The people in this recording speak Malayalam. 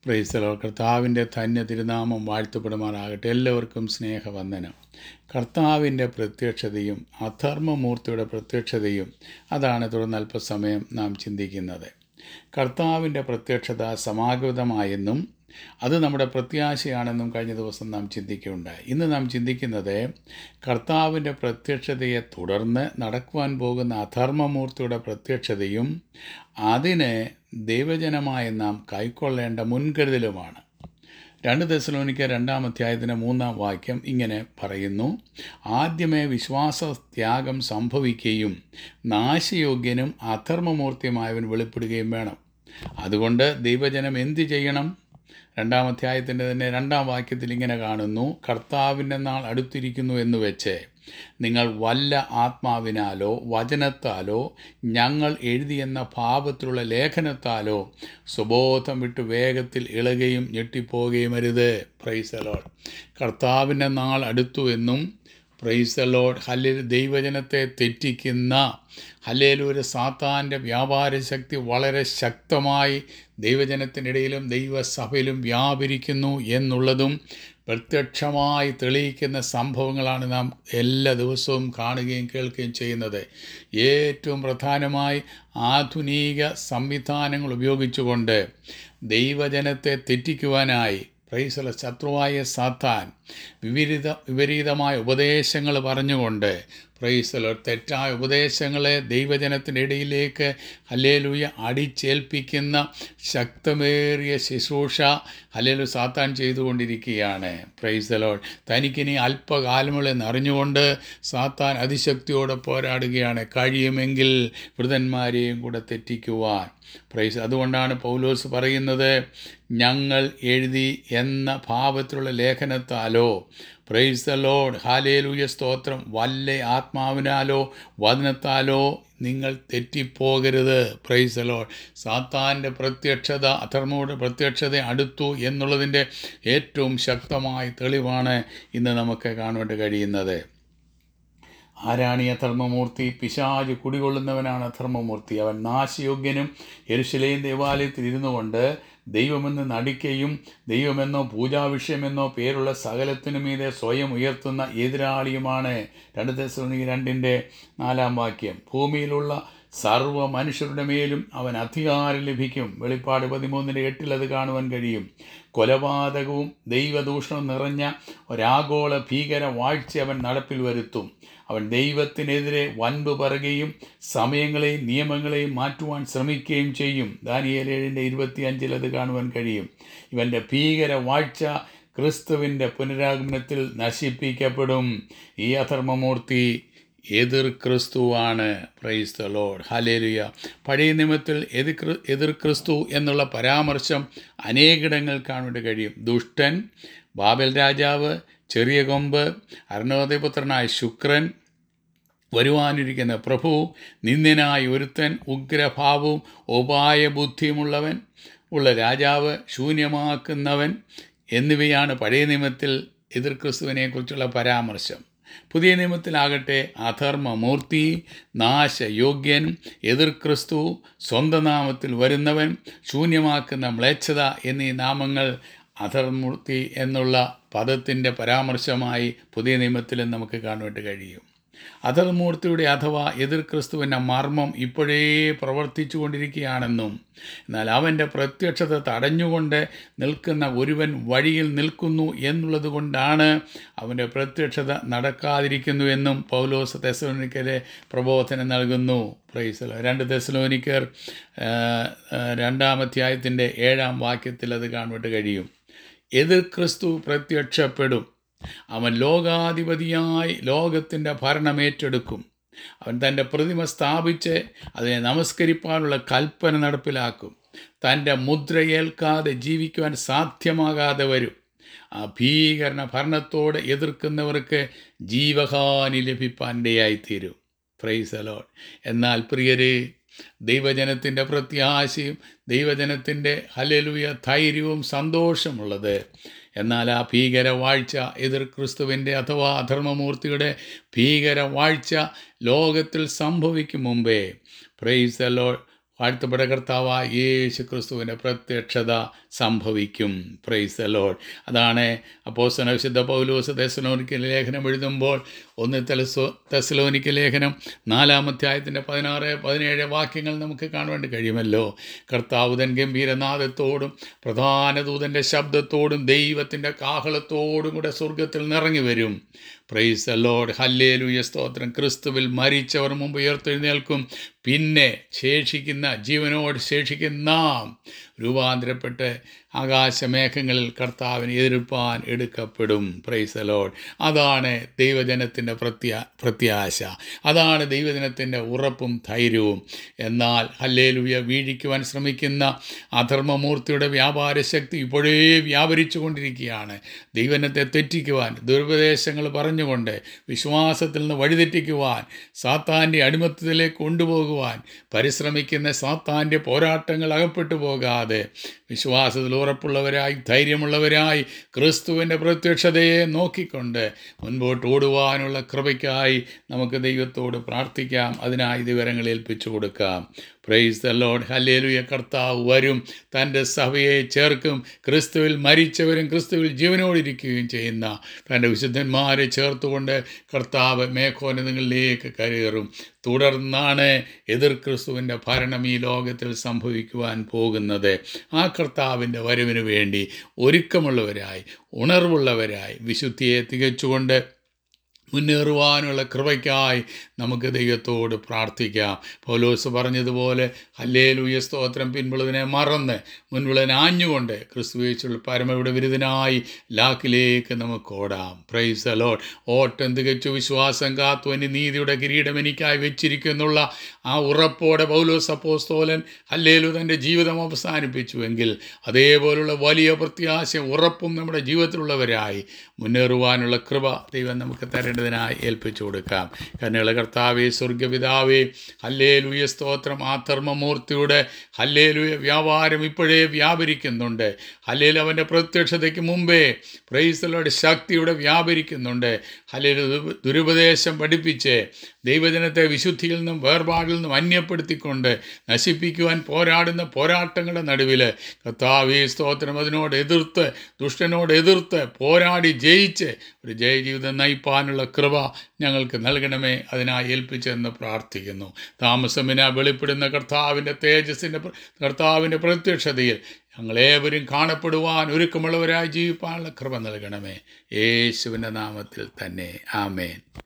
പ്രൈസലോ കർത്താവിൻ്റെ ധന്യ തിരുനാമം വാഴ്ത്തപ്പെടുമാറാകട്ടെ എല്ലാവർക്കും സ്നേഹവന്ദനം കർത്താവിൻ്റെ പ്രത്യക്ഷതയും അധർമ്മമൂർത്തിയുടെ പ്രത്യക്ഷതയും അതാണ് തുടർന്ന് അല്പസമയം നാം ചിന്തിക്കുന്നത് കർത്താവിൻ്റെ പ്രത്യക്ഷത സമാഗതമായെന്നും അത് നമ്മുടെ പ്രത്യാശയാണെന്നും കഴിഞ്ഞ ദിവസം നാം ചിന്തിക്കുകയുണ്ടായി ഇന്ന് നാം ചിന്തിക്കുന്നത് കർത്താവിൻ്റെ പ്രത്യക്ഷതയെ തുടർന്ന് നടക്കുവാൻ പോകുന്ന അധർമ്മമൂർത്തിയുടെ പ്രത്യക്ഷതയും അതിന് ദൈവജനമായ നാം കൈക്കൊള്ളേണ്ട മുൻകരുതലുമാണ് രണ്ട് ദശലോനിക്ക് രണ്ടാം അധ്യായത്തിൻ്റെ മൂന്നാം വാക്യം ഇങ്ങനെ പറയുന്നു ആദ്യമേ വിശ്വാസ ത്യാഗം സംഭവിക്കുകയും നാശയോഗ്യനും അധർമ്മമൂർത്തിയുമായവൻ വെളിപ്പെടുകയും വേണം അതുകൊണ്ട് ദൈവജനം എന്ത് ചെയ്യണം രണ്ടാം അധ്യായത്തിൻ്റെ തന്നെ രണ്ടാം വാക്യത്തിൽ ഇങ്ങനെ കാണുന്നു കർത്താവിൻ്റെ നാൾ അടുത്തിരിക്കുന്നു എന്ന് വെച്ച് നിങ്ങൾ വല്ല ആത്മാവിനാലോ വചനത്താലോ ഞങ്ങൾ എഴുതിയെന്ന ഭാവത്തിലുള്ള ലേഖനത്താലോ സുബോധം വിട്ട് വേഗത്തിൽ ഇളകുകയും ഞെട്ടിപ്പോവുകയും അരുത് പ്രൈസലോൾ കർത്താവിൻ്റെ നാൾ അടുത്തു എന്നും പ്രൈസലോഡ് ഹല്ലേൽ ദൈവജനത്തെ തെറ്റിക്കുന്ന ഹല്ലേലൂര് സാത്താൻ്റെ വ്യാപാര ശക്തി വളരെ ശക്തമായി ദൈവജനത്തിനിടയിലും ദൈവസഭയിലും വ്യാപരിക്കുന്നു എന്നുള്ളതും പ്രത്യക്ഷമായി തെളിയിക്കുന്ന സംഭവങ്ങളാണ് നാം എല്ലാ ദിവസവും കാണുകയും കേൾക്കുകയും ചെയ്യുന്നത് ഏറ്റവും പ്രധാനമായി ആധുനിക സംവിധാനങ്ങൾ ഉപയോഗിച്ചുകൊണ്ട് ദൈവജനത്തെ തെറ്റിക്കുവാനായി പ്രൈസല ശത്രുവായ സാത്താൻ വിപരീത വിപരീതമായ ഉപദേശങ്ങൾ പറഞ്ഞുകൊണ്ട് പ്രൈസല തെറ്റായ ഉപദേശങ്ങളെ ദൈവജനത്തിൻ്റെ ഇടയിലേക്ക് ഹല്ലേലൂയ അടിച്ചേൽപ്പിക്കുന്ന ശക്തമേറിയ ശുശ്രൂഷ ഹല്ലേലു സാത്താൻ ചെയ്തുകൊണ്ടിരിക്കുകയാണ് പ്രൈസലോൾ തനിക്കിനി അല്പകാലങ്ങളെന്ന് അറിഞ്ഞുകൊണ്ട് സാത്താൻ അതിശക്തിയോടെ പോരാടുകയാണ് കഴിയുമെങ്കിൽ വൃതന്മാരെയും കൂടെ തെറ്റിക്കുവാൻ പ്രൈസ് അതുകൊണ്ടാണ് പൗലോസ് പറയുന്നത് ഞങ്ങൾ എഴുതി എന്ന ഭാവത്തിലുള്ള ലേഖനത്താലോ പ്രൈസ് ദ ലോഡ് ഹാലേലൂയ സ്തോത്രം വല്ല ആത്മാവിനാലോ വചനത്താലോ നിങ്ങൾ തെറ്റിപ്പോകരുത് പ്രൈസ് ദ ലോഡ് സാത്താൻ്റെ പ്രത്യക്ഷത അധർമ്മയുടെ പ്രത്യക്ഷത അടുത്തു എന്നുള്ളതിൻ്റെ ഏറ്റവും ശക്തമായ തെളിവാണ് ഇന്ന് നമുക്ക് കാണുവാൻ കഴിയുന്നത് ആരാണ് ഈ അധർമ്മമൂർത്തി പിശാജ് കുടികൊള്ളുന്നവനാണ് അധർമ്മമൂർത്തി അവൻ നാശയോഗ്യനും എരുശലേം ദേവാലയത്തിൽ ഇരുന്നു കൊണ്ട് ദൈവമെന്ന് നടിക്കുകയും ദൈവമെന്നോ പൂജാവിഷയമെന്നോ പേരുള്ള സകലത്തിനു മീതെ സ്വയം ഉയർത്തുന്ന എതിരാളിയുമാണ് രണ്ട് ദിവസം രണ്ടിൻ്റെ നാലാം വാക്യം ഭൂമിയിലുള്ള സർവ്വ മനുഷ്യരുടെ മേലും അവൻ അധികാരം ലഭിക്കും വെളിപ്പാട് പതിമൂന്നിൻ്റെ എട്ടിൽ അത് കാണുവാൻ കഴിയും കൊലപാതകവും ദൈവദൂഷണവും നിറഞ്ഞ ഒരാഗോള ഭീകര വാഴ്ച അവൻ നടപ്പിൽ വരുത്തും അവൻ ദൈവത്തിനെതിരെ വൻപ് പറയുകയും സമയങ്ങളെയും നിയമങ്ങളെയും മാറ്റുവാൻ ശ്രമിക്കുകയും ചെയ്യും ദാനിയേൽ ഏഴിൻ്റെ ഇരുപത്തി അഞ്ചിൽ അത് കാണുവാൻ കഴിയും ഇവൻ്റെ ഭീകര വാഴ്ച ക്രിസ്തുവിൻ്റെ പുനരാഗമനത്തിൽ നശിപ്പിക്കപ്പെടും ഈ അധർമ്മമൂർത്തി എതിർ ക്രിസ്തുവാണ് പ്രൈസ് ദ ലോഡ് ഹലേലുയ പഴയ നിയമത്തിൽ എതിർ എതിർ ക്രിസ്തു എന്നുള്ള പരാമർശം അനേകിടങ്ങൾ കാണുവാൻ കഴിയും ദുഷ്ടൻ ബാബൽ രാജാവ് ചെറിയ കൊമ്പ് അരുണോദയപുത്രനായ ശുക്രൻ വരുവാനിരിക്കുന്ന പ്രഭു നിന്ദനായ ഒരുത്തൻ ഉഗ്രഭാവവും ഉപായബുദ്ധിയുമുള്ളവൻ ഉള്ള രാജാവ് ശൂന്യമാക്കുന്നവൻ എന്നിവയാണ് പഴയ നിയമത്തിൽ എതിർ ക്രിസ്തുവിനെക്കുറിച്ചുള്ള പരാമർശം പുതിയ നിയമത്തിലാകട്ടെ അധർമ്മമൂർത്തി നാശയോഗ്യൻ എതിർ ക്രിസ്തു സ്വന്തം നാമത്തിൽ വരുന്നവൻ ശൂന്യമാക്കുന്ന മ്ലേച്ഛത എന്നീ നാമങ്ങൾ അധർമൂർത്തി എന്നുള്ള പദത്തിൻ്റെ പരാമർശമായി പുതിയ നിയമത്തിൽ നമുക്ക് കാണുവാൻ കഴിയും അധർമൂർത്തിയുടെ അഥവാ എതിർ ക്രിസ്തുവിൻ്റെ മർമ്മം ഇപ്പോഴേ പ്രവർത്തിച്ചു കൊണ്ടിരിക്കുകയാണെന്നും എന്നാൽ അവൻ്റെ പ്രത്യക്ഷത തടഞ്ഞുകൊണ്ട് നിൽക്കുന്ന ഒരുവൻ വഴിയിൽ നിൽക്കുന്നു എന്നുള്ളത് കൊണ്ടാണ് അവൻ്റെ പ്രത്യക്ഷത നടക്കാതിരിക്കുന്നുവെന്നും പൗലോസ് തെസലോനിക്കരെ പ്രബോധനം നൽകുന്നു പ്രൈസൽ രണ്ട് തെസലോനിക്കർ രണ്ടാമധ്യായത്തിൻ്റെ ഏഴാം വാക്യത്തിൽ അത് കാണുവാൻ കഴിയും എതിർ ക്രിസ്തു പ്രത്യക്ഷപ്പെടും അവൻ ലോകാധിപതിയായി ലോകത്തിൻ്റെ ഭരണമേറ്റെടുക്കും അവൻ തൻ്റെ പ്രതിമ സ്ഥാപിച്ച് അതിനെ നമസ്കരിപ്പാനുള്ള കൽപ്പന നടപ്പിലാക്കും തൻ്റെ മുദ്രയേൽക്കാതെ ജീവിക്കുവാൻ സാധ്യമാകാതെ വരും ആ ഭീകരണ ഭരണത്തോട് എതിർക്കുന്നവർക്ക് ജീവഹാനി ലഭിപ്പാനിടയായിത്തീരും പ്രൈസ് അലോൺ എന്നാൽ പ്രിയരെ ദൈവജനത്തിൻ്റെ പ്രത്യാശയും ദൈവജനത്തിൻ്റെ ഹലലുയ ധൈര്യവും സന്തോഷമുള്ളത് എന്നാൽ ആ ഭീകര വാഴ്ച എതിർ ക്രിസ്തുവിൻ്റെ അഥവാ അധർമ്മമൂർത്തിയുടെ ഭീകര വാഴ്ച ലോകത്തിൽ സംഭവിക്കും മുമ്പേ പ്രൈസ് അലോ വാഴ്ത്തപ്പെട്ട കർത്താവായ യേശു ക്രിസ്തുവിൻ്റെ പ്രത്യക്ഷത സംഭവിക്കും പ്രൈസ് ദ ലോഡ് അതാണ് അപ്പോസ്തലനായ വിശുദ്ധ പൗലോസ് തെസ്സലോനിക്കൽ ലേഖനം എഴുതുമ്പോൾ ഒന്ന് തെലസോ തെസ്സലോനിക്കൽ ലേഖനം നാലാമധ്യായത്തിൻ്റെ പതിനാറ് പതിനേഴ് വാക്യങ്ങൾ നമുക്ക് കാണുവാൻ കഴിയുമല്ലോ കർത്താവ് തൻ ഗംഭീരനാദത്തോടും പ്രധാന ദൂതൻ്റെ ശബ്ദത്തോടും ദൈവത്തിൻ്റെ കാഹളത്തോടും കൂടെ സ്വർഗത്തിൽ നിറങ്ങി വരും പ്രൈസ് ദ ലോഡ് ഹല്ലേലൂയ സ്തോത്രം ക്രിസ്തുവിൽ മരിച്ചവർ മുമ്പ് ഉയർത്തെഴുന്നേൽക്കും പിന്നെ ശേഷിക്കുന്ന ജീവനോട് ശേഷിക്കുന്ന നാം രൂപാന്തരപ്പെട്ട് ആകാശമേഘങ്ങളിൽ കർത്താവിനെ എതിർപ്പാൻ എടുക്കപ്പെടും പ്രൈസ് ദ ലോഡ് അതാണ് ദൈവജനത്തിൻ്റെ പ്രത്യാ പ്രത്യാശ അതാണ് ദൈവജനത്തിൻ്റെ ഉറപ്പും ധൈര്യവും എന്നാൽ ഹല്ലേലൂയ വീഴിക്കുവാൻ ശ്രമിക്കുന്ന അധർമ്മമൂർത്തിയുടെ വ്യാപാര ശക്തി ഇപ്പോഴേ വ്യാപരിച്ചു കൊണ്ടിരിക്കുകയാണ് ദൈവനത്തെ തെറ്റിക്കുവാൻ ദുരുപദേശങ്ങൾ പറഞ്ഞുകൊണ്ട് വിശ്വാസത്തിൽ നിന്ന് വഴിതെറ്റിക്കുവാൻ സാത്താൻ്റെ അടിമത്തത്തിലേക്ക് കൊണ്ടുപോകുവാൻ പരിശ്രമിക്കുന്ന സാത്താൻ്റെ പോരാട്ടങ്ങൾ അകപ്പെട്ടു പോകാതെ വിശ്വാസത്തിൽ ഉറപ്പുള്ളവരായി ധൈര്യമുള്ളവരായി ക്രിസ്തുവിൻ്റെ പ്രത്യക്ഷതയെ നോക്കിക്കൊണ്ട് മുൻപോട്ട് ഓടുവാനുള്ള കൃപയ്ക്കായി നമുക്ക് ദൈവത്തോട് പ്രാർത്ഥിക്കാം അതിനായി വിവരങ്ങൾ ഏൽപ്പിച്ചു കൊടുക്കാം പ്രൈസ് ദ ലോഡ് ഹല്ലേലൂയ കർത്താവ് വരും തൻ്റെ സഭയെ ചേർക്കും ക്രിസ്തുവിൽ മരിച്ചവരും ക്രിസ്തുവിൽ ജീവനോടിരിക്കുകയും ചെയ്യുന്ന തൻ്റെ വിശുദ്ധന്മാരെ ചേർത്തുകൊണ്ട് കർത്താവ് മേഘോന്നതങ്ങളിലേക്ക് കയറും തുടർന്നാണ് എതിർ ക്രിസ്തുവിൻ്റെ ഭരണം ഈ ലോകത്തിൽ സംഭവിക്കുവാൻ പോകുന്നത് ആ കർത്താവിൻ്റെ വരവിന് വേണ്ടി ഒരുക്കമുള്ളവരായി ഉണർവുള്ളവരായി വിശുദ്ധിയെ തികച്ചുകൊണ്ട് മുന്നേറുവാനുള്ള കൃപയ്ക്കായി നമുക്ക് ദൈവത്തോട് പ്രാർത്ഥിക്കാം പൗലോസ് പറഞ്ഞതുപോലെ ഹല്ലേലൂയ സ്തോത്രം പിൻപുള്ളതിനെ മറന്ന് മുൻപുള്ളതിനെ ആഞ്ഞുകൊണ്ട് ക്രിസ്തുവേച്ചുള്ള പരമയുടെ വിരുദ്ധനായി ലാക്കിലേക്ക് നമുക്ക് ഓടാം പ്രൈസ് അലോട്ട് ഓട്ടം തികച്ചു വിശ്വാസം കാത്തു എനി നീതിയുടെ കിരീടം എനിക്കായി വെച്ചിരിക്കുന്നുള്ള ആ ഉറപ്പോടെ പൗലോസ് അപ്പോസ്തോലൻ ഹല്ലേലു തൻ്റെ ജീവിതം അവസാനിപ്പിച്ചുവെങ്കിൽ അതേപോലുള്ള വലിയ പ്രത്യാശ ഉറപ്പും നമ്മുടെ ജീവിതത്തിലുള്ളവരായി മുന്നേറുവാനുള്ള കൃപ ദൈവം നമുക്ക് തരേണ്ടതിനായി ഏൽപ്പിച്ചു കൊടുക്കാം കന്യകള കർത്താവേ സ്വർഗപിതാവേ ഹല്ലേലൂയ സ്തോത്രം ആ ധർമ്മമൂർത്തിയുടെ ഹല്ലേലൂയ വ്യാപാരം ഇപ്പോഴേ വ്യാപരിക്കുന്നുണ്ട് ഹല്ലേൽ അവൻ്റെ പ്രത്യക്ഷതയ്ക്ക് മുമ്പേ പ്രൈസലോടെ ശക്തിയുടെ വ്യാപരിക്കുന്നുണ്ട് ഹല്ലേൽ ദുരുപദേശം പഠിപ്പിച്ച് ദൈവജനത്തെ വിശുദ്ധിയിൽ നിന്നും വേർപാടിൽ നിന്നും അന്യപ്പെടുത്തിക്കൊണ്ട് നശിപ്പിക്കുവാൻ പോരാടുന്ന പോരാട്ടങ്ങളുടെ നടുവിൽ കർത്താവേ സ്തോത്രം അതിനോട് എതിർത്ത് ദുഷ്ടനോട് എതിർത്ത് പോരാടി ജയിച്ച് ഒരു ജയജീവിതം നയിപ്പാനുള്ള കൃപ ഞങ്ങൾക്ക് നൽകണമേ അതിനായി ഏൽപ്പിച്ചെന്ന് പ്രാർത്ഥിക്കുന്നു താമസമിന വെളിപ്പെടുന്ന കർത്താവിൻ്റെ തേജസ്സിൻ്റെ പ്ര- കർത്താവിൻ്റെ പ്രത്യക്ഷതയിൽ ഞങ്ങളേവരും കാണപ്പെടുവാൻ ഒരുക്കമുള്ളവരായി ജീവിപ്പാനുള്ള കൃപ നൽകണമേ യേശുവിൻ്റെ നാമത്തിൽ തന്നെ ആമേൻ